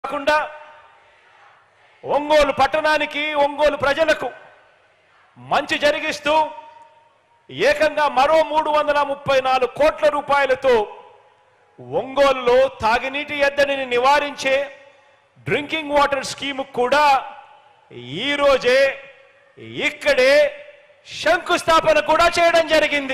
కాకుండా ఒంగోలు పట్టణానికి ఒంగోలు ప్రజలకు మంచి జరిగిస్తూ ఏకంగా మరో మూడు వందల ముప్పై నాలుగు కోట్ల రూపాయలతో ఒంగోలులో తాగునీటి ఎద్దడిని నివారించే డ్రింకింగ్ వాటర్ స్కీమ్ కూడా ఈ రోజే ఇక్కడే శంకుస్థాపన కూడా చేయడం జరిగింది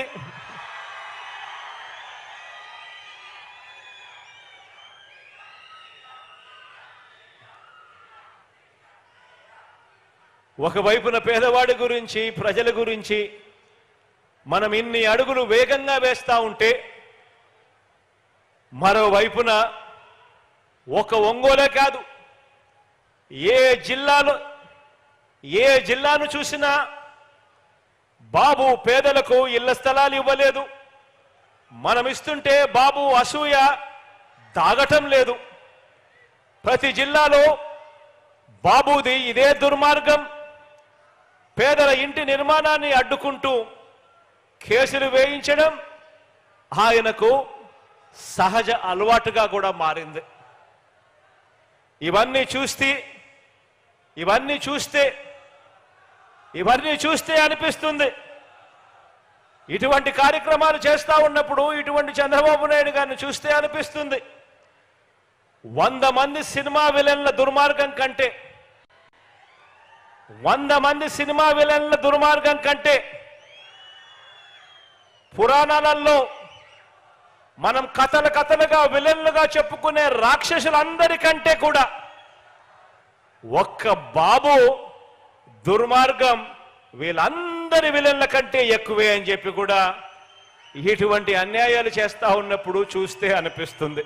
ఒకవైపున పేదవాడి గురించి ప్రజల గురించి మనం ఇన్ని అడుగులు వేగంగా వేస్తా ఉంటే మరోవైపున ఒక ఒంగోలే కాదు ఏ జిల్లాలో ఏ జిల్లాను చూసినా బాబు పేదలకు ఇళ్ల స్థలాలు ఇవ్వలేదు మనం ఇస్తుంటే బాబు అసూయ దాగటం లేదు ప్రతి జిల్లాలో బాబుది ఇదే దుర్మార్గం పేదల ఇంటి నిర్మాణాన్ని అడ్డుకుంటూ కేసులు వేయించడం ఆయనకు సహజ అలవాటుగా కూడా మారింది ఇవన్నీ చూస్తే ఇవన్నీ చూస్తే ఇవన్నీ చూస్తే అనిపిస్తుంది ఇటువంటి కార్యక్రమాలు చేస్తా ఉన్నప్పుడు ఇటువంటి చంద్రబాబు నాయుడు గారిని చూస్తే అనిపిస్తుంది వంద మంది సినిమా విలన్ల దుర్మార్గం కంటే వంద మంది సినిమా విలన్ల దుర్మార్గం కంటే పురాణాలలో మనం కథలు కథలుగా విలన్లుగా చెప్పుకునే రాక్షసులందరికంటే కూడా ఒక్క బాబు దుర్మార్గం వీళ్ళందరి విలన్ల కంటే ఎక్కువే అని చెప్పి కూడా ఇటువంటి అన్యాయాలు చేస్తా ఉన్నప్పుడు చూస్తే అనిపిస్తుంది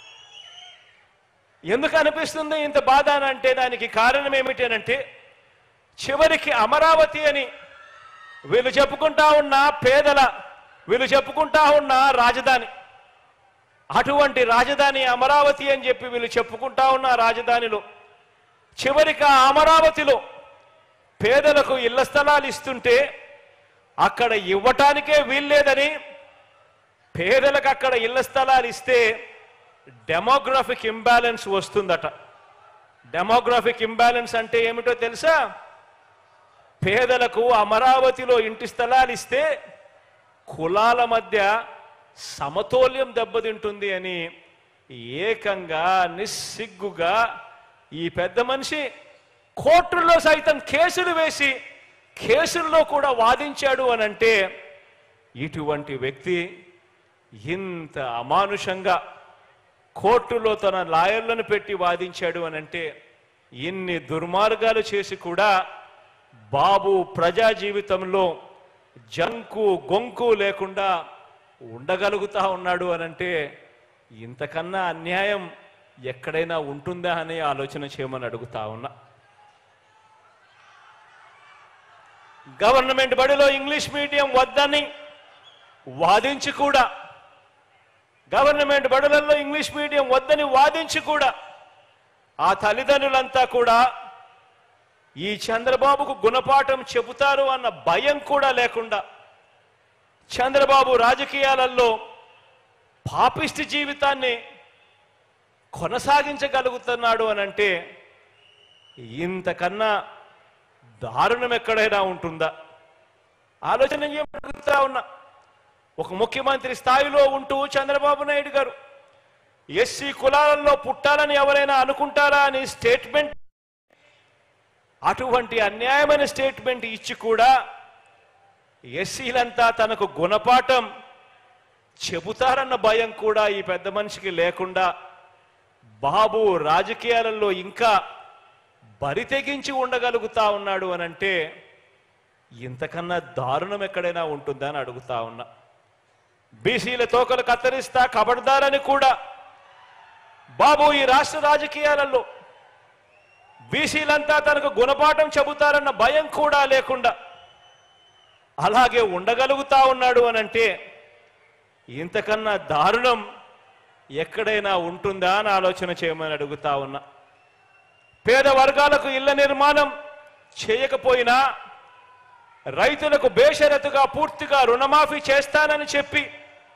ఎందుకు అనిపిస్తుంది ఇంత బాధ అని అంటే దానికి కారణం ఏమిటనంటే చివరికి అమరావతి అని వీళ్ళు చెప్పుకుంటా ఉన్న పేదల వీళ్ళు చెప్పుకుంటా ఉన్న రాజధాని అటువంటి రాజధాని అమరావతి అని చెప్పి వీళ్ళు చెప్పుకుంటా ఉన్న రాజధానిలో చివరికి ఆ అమరావతిలో పేదలకు ఇళ్ల స్థలాలు ఇస్తుంటే అక్కడ ఇవ్వటానికే వీల్లేదని పేదలకు అక్కడ ఇళ్ల స్థలాలు ఇస్తే డెమోగ్రాఫిక్ ఇంబ్యాలెన్స్ వస్తుందట డెమోగ్రాఫిక్ ఇంబ్యాలెన్స్ అంటే ఏమిటో తెలుసా పేదలకు అమరావతిలో ఇంటి స్థలాలు ఇస్తే కులాల మధ్య సమతౌల్యం దెబ్బతింటుంది అని ఏకంగా నిస్సిగ్గుగా ఈ పెద్ద మనిషి కోర్టుల్లో సైతం కేసులు వేసి కేసుల్లో కూడా వాదించాడు అని అంటే ఇటువంటి వ్యక్తి ఇంత అమానుషంగా కోర్టులో తన లాయర్లను పెట్టి వాదించాడు అని అంటే ఇన్ని దుర్మార్గాలు చేసి కూడా బాబు ప్రజా జీవితంలో జంకు గొంకు లేకుండా ఉండగలుగుతా ఉన్నాడు అనంటే ఇంతకన్నా అన్యాయం ఎక్కడైనా ఉంటుందా అని ఆలోచన చేయమని అడుగుతా ఉన్నా గవర్నమెంట్ బడిలో ఇంగ్లీష్ మీడియం వద్దని వాదించి కూడా గవర్నమెంట్ బడులలో ఇంగ్లీష్ మీడియం వద్దని వాదించి కూడా ఆ తల్లిదండ్రులంతా కూడా ఈ చంద్రబాబుకు గుణపాఠం చెబుతారు అన్న భయం కూడా లేకుండా చంద్రబాబు రాజకీయాలలో పాపిష్టి జీవితాన్ని కొనసాగించగలుగుతున్నాడు అని అంటే ఇంతకన్నా దారుణం ఎక్కడైనా ఉంటుందా ఆలోచన చేయమడుగుతా ఉన్నా ఒక ముఖ్యమంత్రి స్థాయిలో ఉంటూ చంద్రబాబు నాయుడు గారు ఎస్సీ కులాలలో పుట్టాలని ఎవరైనా అనుకుంటారా అని స్టేట్మెంట్ అటువంటి అన్యాయమైన స్టేట్మెంట్ ఇచ్చి కూడా ఎస్సీలంతా తనకు గుణపాఠం చెబుతారన్న భయం కూడా ఈ పెద్ద మనిషికి లేకుండా బాబు రాజకీయాలలో ఇంకా బరి తెగించి ఉండగలుగుతా ఉన్నాడు అని అంటే ఇంతకన్నా దారుణం ఎక్కడైనా ఉంటుందా అని అడుగుతా ఉన్నా బీసీల తోకలు కత్తిరిస్తా కబడ్దారని కూడా బాబు ఈ రాష్ట్ర రాజకీయాలలో బీసీలంతా తనకు గుణపాఠం చెబుతారన్న భయం కూడా లేకుండా అలాగే ఉండగలుగుతా ఉన్నాడు అని అంటే ఇంతకన్నా దారుణం ఎక్కడైనా ఉంటుందా అని ఆలోచన చేయమని అడుగుతా ఉన్నా పేద వర్గాలకు ఇళ్ల నిర్మాణం చేయకపోయినా రైతులకు బేషరతుగా పూర్తిగా రుణమాఫీ చేస్తానని చెప్పి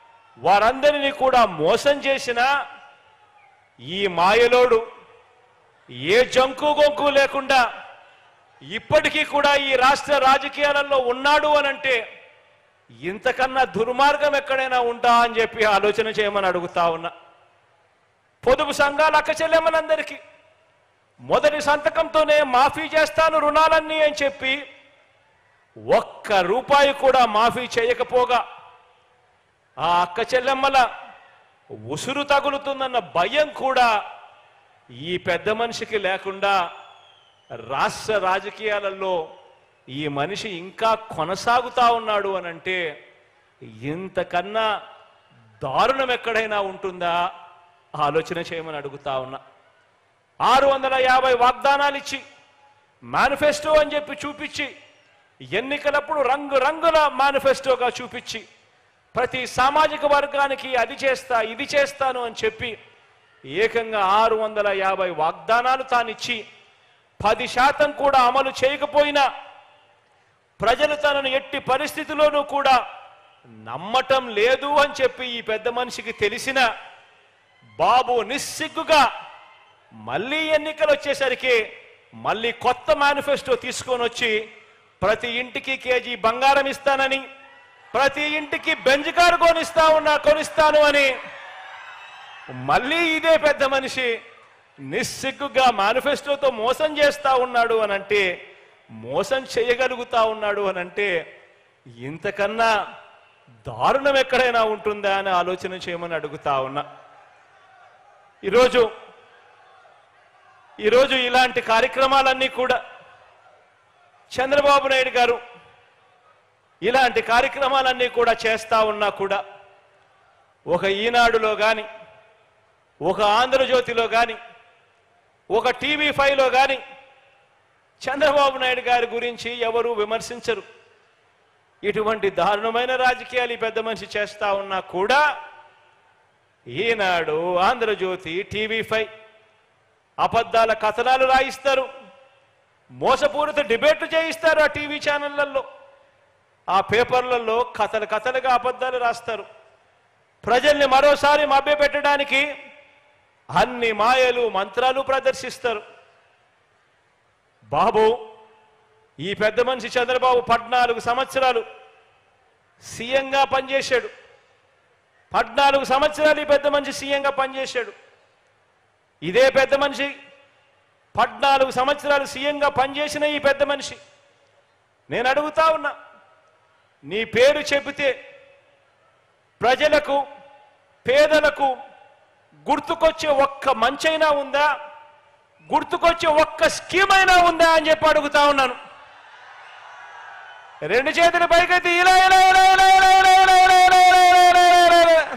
వారందరినీ కూడా మోసం చేసిన ఈ మాయలోడు ఏ జంకు గొంకు లేకుండా ఇప్పటికీ కూడా ఈ రాష్ట్ర రాజకీయాలలో ఉన్నాడు అనంటే ఇంతకన్నా దుర్మార్గం ఎక్కడైనా ఉంటా అని చెప్పి ఆలోచన చేయమని అడుగుతా ఉన్నా పొదుపు సంఘాల అక్క చెల్లెమ్మలందరికీ మొదటి సంతకంతోనే మాఫీ చేస్తాను రుణాలన్నీ అని చెప్పి ఒక్క రూపాయి కూడా మాఫీ చేయకపోగా ఆ అక్క చెల్లెమ్మల ఉసురు తగులుతుందన్న భయం కూడా ఈ పెద్ద మనిషికి లేకుండా రాష్ట్ర రాజకీయాలలో ఈ మనిషి ఇంకా కొనసాగుతా ఉన్నాడు అని అంటే ఇంతకన్నా దారుణం ఎక్కడైనా ఉంటుందా ఆలోచన చేయమని అడుగుతా ఉన్నా ఆరు వందల యాభై వాగ్దానాలు ఇచ్చి మేనిఫెస్టో అని చెప్పి చూపించి ఎన్నికలప్పుడు రంగు రంగుల మేనిఫెస్టోగా చూపించి ప్రతి సామాజిక వర్గానికి అది చేస్తా ఇది చేస్తాను అని చెప్పి ఏకంగా ఆరు వందల యాభై వాగ్దానాలు తానిచ్చి పది శాతం కూడా అమలు చేయకపోయినా ప్రజలు తనను ఎట్టి పరిస్థితిలోనూ కూడా నమ్మటం లేదు అని చెప్పి ఈ పెద్ద మనిషికి తెలిసిన బాబు నిస్సిగ్గుగా మళ్ళీ ఎన్నికలు వచ్చేసరికి మళ్ళీ కొత్త మేనిఫెస్టో తీసుకొని వచ్చి ప్రతి ఇంటికి కేజీ బంగారం ఇస్తానని ప్రతి ఇంటికి బెంజ్ కారు కొనిస్తా ఉన్నా కొనిస్తాను అని మళ్ళీ ఇదే పెద్ద మనిషి నిస్సిగ్గుగా మేనిఫెస్టోతో మోసం చేస్తా ఉన్నాడు అని అంటే మోసం చేయగలుగుతా ఉన్నాడు అని అంటే ఇంతకన్నా దారుణం ఎక్కడైనా ఉంటుందా అని ఆలోచన చేయమని అడుగుతా ఉన్నా ఈరోజు ఈరోజు ఇలాంటి కార్యక్రమాలన్నీ కూడా చంద్రబాబు నాయుడు గారు ఇలాంటి కార్యక్రమాలన్నీ కూడా చేస్తా ఉన్నా కూడా ఒక ఈనాడులో కానీ ఒక ఆంధ్రజ్యోతిలో కానీ ఒక టీవీ ఫైవ్లో కానీ చంద్రబాబు నాయుడు గారి గురించి ఎవరు విమర్శించరు ఇటువంటి దారుణమైన రాజకీయాలు ఈ పెద్ద మనిషి చేస్తా ఉన్నా కూడా ఈనాడు ఆంధ్రజ్యోతి టీవీ ఫైవ్ అబద్ధాల కథనాలు రాయిస్తారు మోసపూరిత డిబేట్లు చేయిస్తారు ఆ టీవీ ఛానళ్లలో ఆ పేపర్లలో కథలు కథలుగా అబద్ధాలు రాస్తారు ప్రజల్ని మరోసారి మభ్యపెట్టడానికి అన్ని మాయలు మంత్రాలు ప్రదర్శిస్తారు బాబు ఈ పెద్ద మనిషి చంద్రబాబు పద్నాలుగు సంవత్సరాలు సీఎంగా పనిచేశాడు పద్నాలుగు సంవత్సరాలు ఈ పెద్ద మనిషి సీఎంగా పనిచేశాడు ఇదే పెద్ద మనిషి పద్నాలుగు సంవత్సరాలు సీఎంగా పనిచేసిన ఈ పెద్ద మనిషి నేను అడుగుతా ఉన్నా నీ పేరు చెబితే ప్రజలకు పేదలకు గుర్తుకొచ్చే ఒక్క మంచైనా ఉందా గుర్తుకొచ్చే ఒక్క స్కీమ్ అయినా ఉందా అని చెప్పి అడుగుతా ఉన్నాను రెండు చేతుల పైకెత్తి ఇలా ఇలా ఇలా ఇలా ఇలా ఇలా ఇలా ఇలా ఇలా ఇలా ఇలా ఇలా ఇలా ఇలా ఇలా.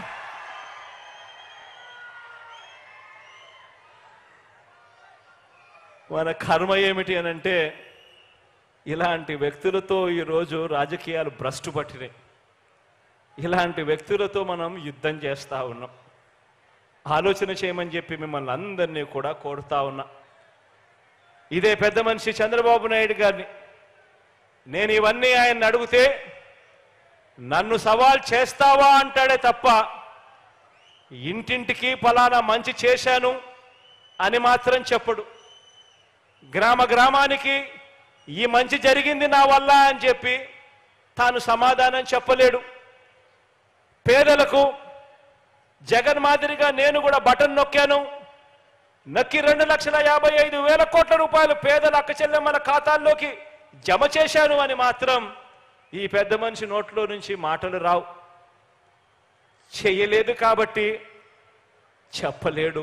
మన కర్మ ఏమిటి అని అంటే ఇలాంటి వ్యక్తులతో ఈరోజు రాజకీయాలు భ్రష్టు పట్టినాయి ఇలాంటి వ్యక్తులతో మనం యుద్ధం చేస్తా ఉన్నాం ఆలోచన చేయమని చెప్పి మిమ్మల్ని అందరినీ కూడా కోరుతా ఉన్నా ఇదే పెద్ద మనిషి చంద్రబాబు నాయుడు గారిని నేను ఇవన్నీ ఆయన అడిగితే నన్ను సవాల్ చేస్తావా అంటాడే తప్ప ఇంటింటికి ఫలానా మంచి చేశాను అని మాత్రం చెప్పడు గ్రామ గ్రామానికి ఈ మంచి జరిగింది నా వల్ల అని చెప్పి తాను సమాధానం చెప్పలేడు పేదలకు జగన్ మాదిరిగా నేను కూడా బటన్ నొక్కాను నక్కి రెండు లక్షల యాభై ఐదు వేల కోట్ల రూపాయలు పేదల అక్క చెల్లెమ్మల ఖాతాల్లోకి జమ చేశాను అని మాత్రం ఈ పెద్ద మనిషి నోట్లో నుంచి మాటలు రావు చేయలేదు కాబట్టి చెప్పలేడు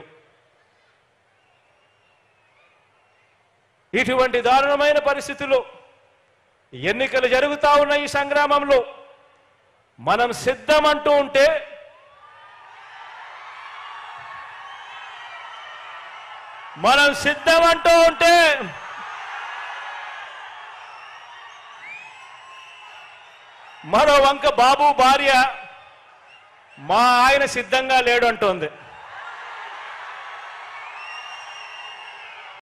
ఇటువంటి దారుణమైన పరిస్థితుల్లో ఎన్నికలు జరుగుతా ఉన్న ఈ సంగ్రామంలో మనం సిద్ధం అంటూ ఉంటే మనం సిద్ధం అంటూ ఉంటే మరో వంక బాబు భార్య మా ఆయన సిద్ధంగా లేడు అంటోంది